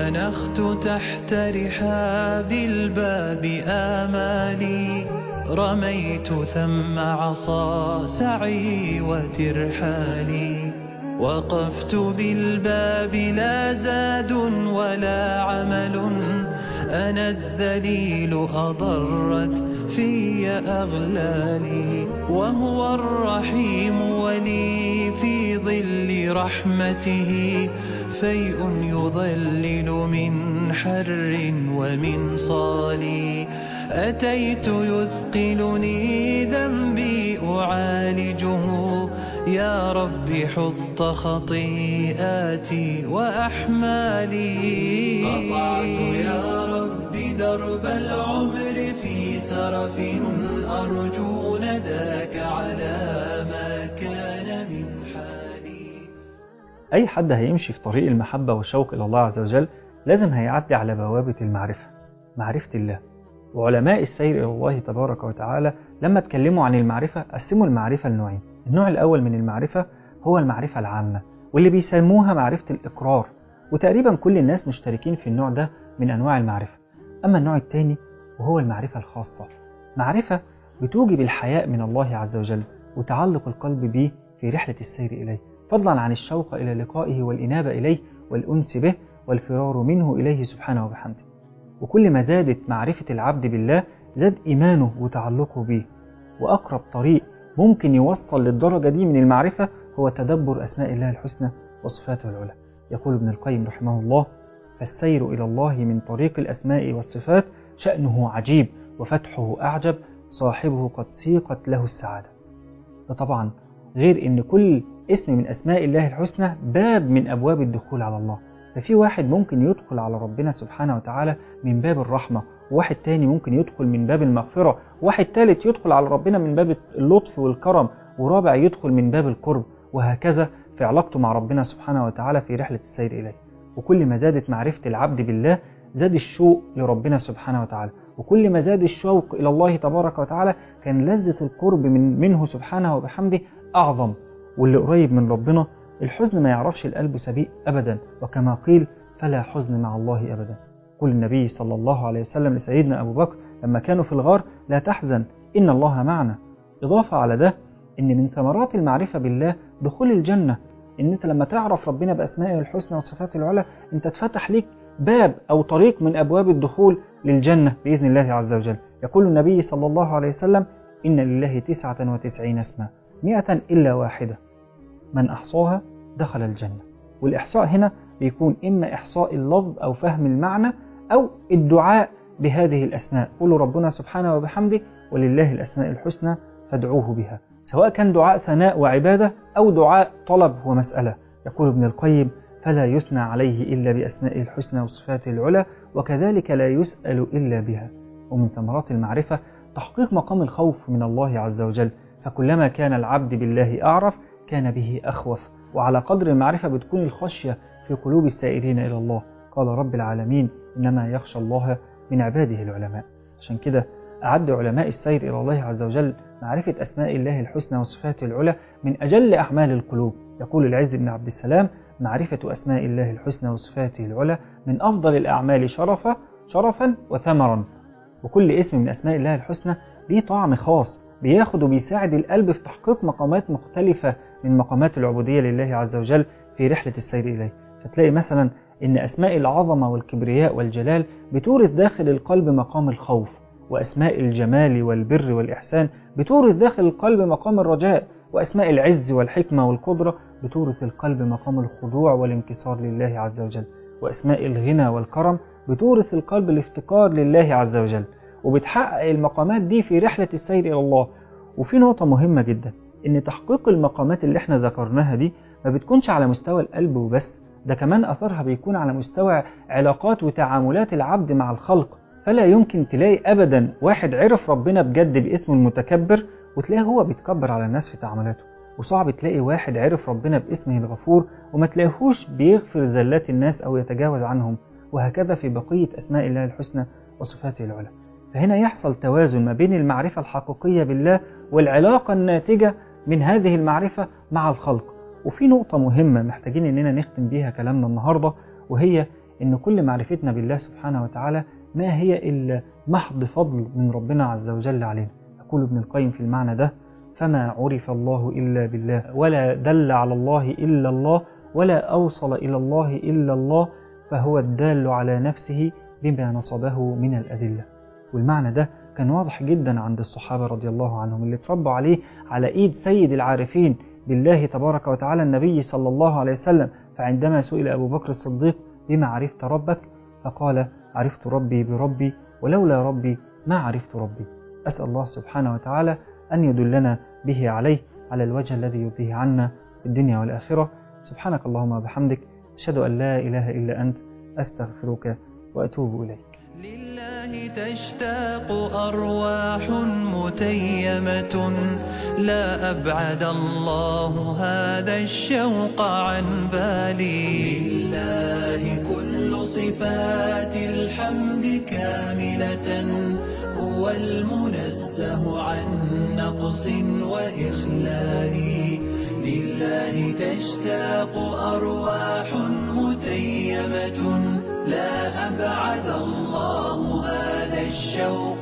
أنخت تحت رحاب الباب آمالي رميت ثم عصا سعي وترحالي وقفت بالباب لا زاد ولا عمل أنا الذليل أضرت في أغلالي وهو الرحيم ولي في ظل رحمته فيء يظلل من حر ومن صالي أتيت يثقلني ذنبي أعالجه يا رب حط خطيئاتي وأحمالي قطعت يا رب درب العمر في سرف أرجو نداك على ما كان من حالي أي حد هيمشي في طريق المحبة والشوق إلى الله عز وجل لازم هيعدي على بوابة المعرفة معرفة الله وعلماء السير إلى الله تبارك وتعالى لما اتكلموا عن المعرفة قسموا المعرفة لنوعين النوع الأول من المعرفة هو المعرفة العامة واللي بيسموها معرفة الإقرار وتقريبا كل الناس مشتركين في النوع ده من أنواع المعرفة أما النوع الثاني وهو المعرفة الخاصة معرفة بتوجب الحياء من الله عز وجل وتعلق القلب به في رحلة السير إليه فضلا عن الشوق إلى لقائه والإنابة إليه والأنس به والفرار منه إليه سبحانه وبحمده وكل ما زادت معرفة العبد بالله زاد إيمانه وتعلقه به وأقرب طريق ممكن يوصل للدرجة دي من المعرفة هو تدبر أسماء الله الحسنى وصفاته العلى يقول ابن القيم رحمه الله فالسير إلى الله من طريق الأسماء والصفات شأنه عجيب وفتحه أعجب صاحبه قد سيقت له السعادة ده طبعا غير ان كل اسم من اسماء الله الحسنى باب من ابواب الدخول على الله ففي واحد ممكن يدخل على ربنا سبحانه وتعالى من باب الرحمة وواحد تاني ممكن يدخل من باب المغفرة واحد تالت يدخل على ربنا من باب اللطف والكرم ورابع يدخل من باب القرب وهكذا في علاقته مع ربنا سبحانه وتعالى في رحلة السير إليه وكل ما زادت معرفة العبد بالله زاد الشوق لربنا سبحانه وتعالى وكل ما زاد الشوق إلى الله تبارك وتعالى كان لذة القرب من منه سبحانه وبحمده أعظم واللي قريب من ربنا الحزن ما يعرفش القلب سبيء أبدا وكما قيل فلا حزن مع الله أبدا قل النبي صلى الله عليه وسلم لسيدنا أبو بكر لما كانوا في الغار لا تحزن إن الله معنا إضافة على ده إن من ثمرات المعرفة بالله دخول الجنة إن أنت لما تعرف ربنا بأسمائه الحسنى وصفاته العلى أنت اتفتح ليك باب أو طريق من أبواب الدخول للجنة بإذن الله عز وجل يقول النبي صلى الله عليه وسلم إن لله تسعة وتسعين اسما مئة إلا واحدة من أحصاها دخل الجنة والإحصاء هنا بيكون إما إحصاء اللفظ أو فهم المعنى أو الدعاء بهذه الأسماء قولوا ربنا سبحانه وبحمده ولله الأسماء الحسنى فادعوه بها سواء كان دعاء ثناء وعبادة أو دعاء طلب ومسألة يقول ابن القيم فلا يثنى عليه إلا بأسماء الحسنى وصفاته العلى وكذلك لا يسأل إلا بها ومن ثمرات المعرفة تحقيق مقام الخوف من الله عز وجل فكلما كان العبد بالله أعرف كان به أخوف وعلى قدر المعرفة بتكون الخشية في قلوب السائرين إلى الله قال رب العالمين إنما يخشى الله من عباده العلماء عشان كده أعد علماء السير إلى الله عز وجل معرفة أسماء الله الحسنى وصفاته العلى من أجل أعمال القلوب يقول العز بن عبد السلام معرفة أسماء الله الحسنى وصفاته العلى من أفضل الأعمال شرفا شرفا وثمرا وكل اسم من أسماء الله الحسنى ليه طعم خاص بياخد وبيساعد القلب في تحقيق مقامات مختلفة من مقامات العبودية لله عز وجل في رحلة السير إليه فتلاقي مثلا إن أسماء العظمة والكبرياء والجلال بتورث داخل القلب مقام الخوف وأسماء الجمال والبر والإحسان بتورث داخل القلب مقام الرجاء وأسماء العز والحكمة والقدرة بتورث القلب مقام الخضوع والانكسار لله عز وجل وأسماء الغنى والكرم بتورث القلب الافتقار لله عز وجل وبتحقق المقامات دي في رحلة السير إلى الله وفي نقطة مهمة جدا إن تحقيق المقامات اللي احنا ذكرناها دي ما بتكونش على مستوى القلب وبس ده كمان أثرها بيكون على مستوى علاقات وتعاملات العبد مع الخلق فلا يمكن تلاقي أبدا واحد عرف ربنا بجد باسمه المتكبر وتلاقيه هو بيتكبر على الناس في تعاملاته وصعب تلاقي واحد عرف ربنا باسمه الغفور وما تلاقيهوش بيغفر زلات الناس أو يتجاوز عنهم وهكذا في بقية أسماء الله الحسنى وصفاته العلى فهنا يحصل توازن ما بين المعرفة الحقيقية بالله والعلاقة الناتجة من هذه المعرفة مع الخلق وفي نقطة مهمة محتاجين إننا نختم بيها كلامنا النهاردة وهي إن كل معرفتنا بالله سبحانه وتعالى ما هي إلا محض فضل من ربنا عز وجل علينا يقول ابن القيم في المعنى ده فما عرف الله إلا بالله ولا دل على الله إلا الله ولا أوصل إلى الله إلا الله فهو الدال على نفسه بما نصبه من الأدلة والمعنى ده كان واضح جدا عند الصحابة رضي الله عنهم اللي تربوا عليه على إيد سيد العارفين بالله تبارك وتعالى النبي صلى الله عليه وسلم فعندما سئل أبو بكر الصديق بما عرفت ربك فقال عرفت ربي بربي ولولا ربي ما عرفت ربي أسأل الله سبحانه وتعالى أن يدلنا به عليه على الوجه الذي يرضيه عنا في الدنيا والآخرة سبحانك اللهم وبحمدك أشهد أن لا إله إلا أنت أستغفرك وأتوب إليك لله تشتاق أرواح متيمة لا أبعد الله هذا الشوق عن بالي لله كل صفات الحمد كاملة هو المنزه عن نقص وإخلال لله تشتاق أرواح متيمة لا أبعد الله هذا الشوق